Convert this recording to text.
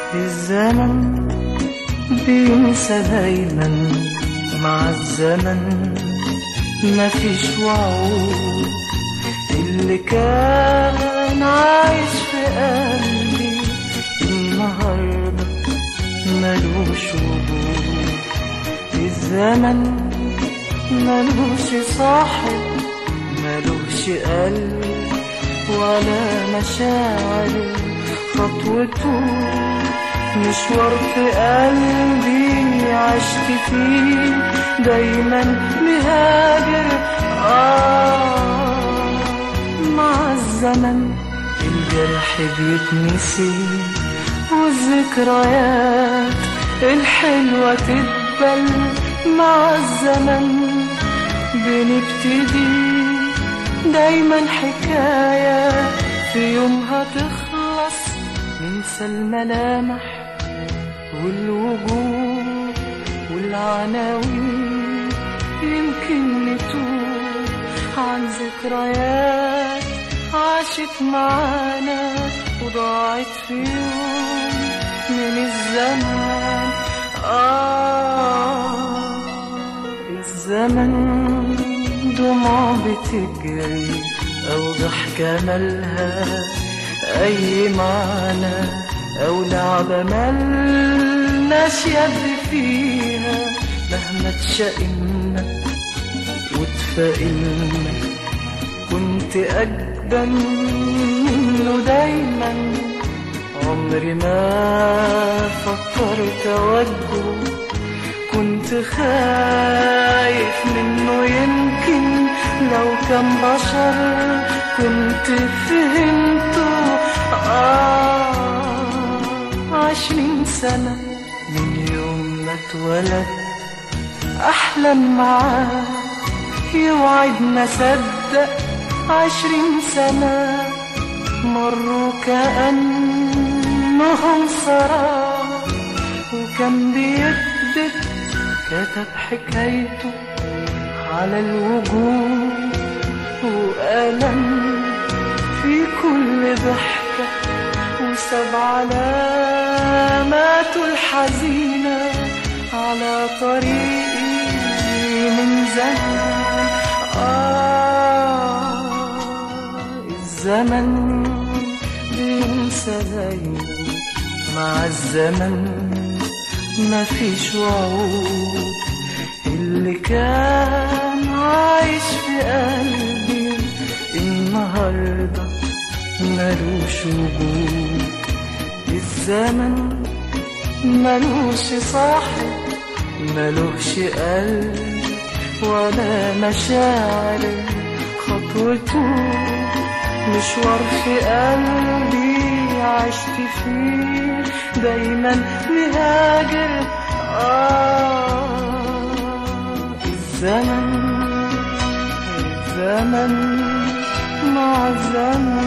الزمن بينسى دايما مع الزمن مفيش وعود اللي كان عايش في قلبي النهارده ملوش وجود الزمن ملوش صاحب ملوش قلب ولا مشاعر خطوته مشوار في قلبي عشت فيه دايما مهاجر آه مع الزمن الجرح بيتنسي والذكريات الحلوة تتبل مع الزمن بنبتدي دايما حكاية في يومها تخلص ننسى الملامح والوجوه والعناوين يمكن نتوه عن ذكريات عاشت معانا وضاعت في يوم من الزمان آه الزمن دموع بتجري أو ضحكة ملها أي معنى أو لعبة ملناش يد فيها مهما تشقنا وتفائلنا كنت أجبن منه دايما عمري ما فكرت أوجه كنت خايف منه يمكن لو كان بشر كنت فهمته آه عشرين سنة من يوم ما اتولد أحلم معاه يوعد ما صدق عشرين سنة مروا كأنهم سراب وكان بيكذب كتب حكايته على الوجوه وألم في كل ضحكة وساب علاماته الحزينة على طريقي من زمان آه الزمن بينسى دايما مع الزمن مفيش وعود اللي كان عايش في قلبي النهارده ملوش وجود الزمن ملوش صاحب ملوش قلب ولا مشاعر خطوته مشوار في قلبي عشت فيه دايما مهاجر آه الزمن الزمن مع الزمن